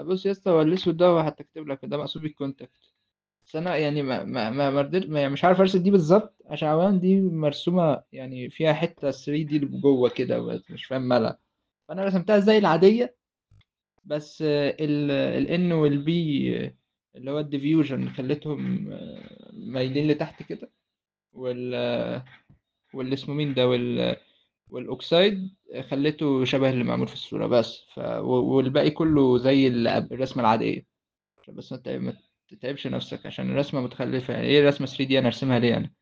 بص يا اسطى هو الاسود ده هو حتى كاتب لك ده مقصود بالكونتاكت بس انا يعني ما ما ما مردد ما يعني مش عارف ارسم دي بالظبط عشان اولا دي مرسومه يعني فيها حته 3 دي اللي جوه كده بس مش فاهم مالها فانا رسمتها زي العاديه بس ال ال N وال B اللي هو الديفيوجن خليتهم مايلين لتحت كده وال واللي اسمه مين ده وال والاوكسايد خليته شبه اللي معمول في الصورة بس ف... و- والباقي كله زي اللي قبل- الرسمة العادية عشان بس ما تتعب- ما تتعبش نفسك عشان الرسمة متخلفة يعني ايه رسمة 3 دي انا ارسمها ليه يعني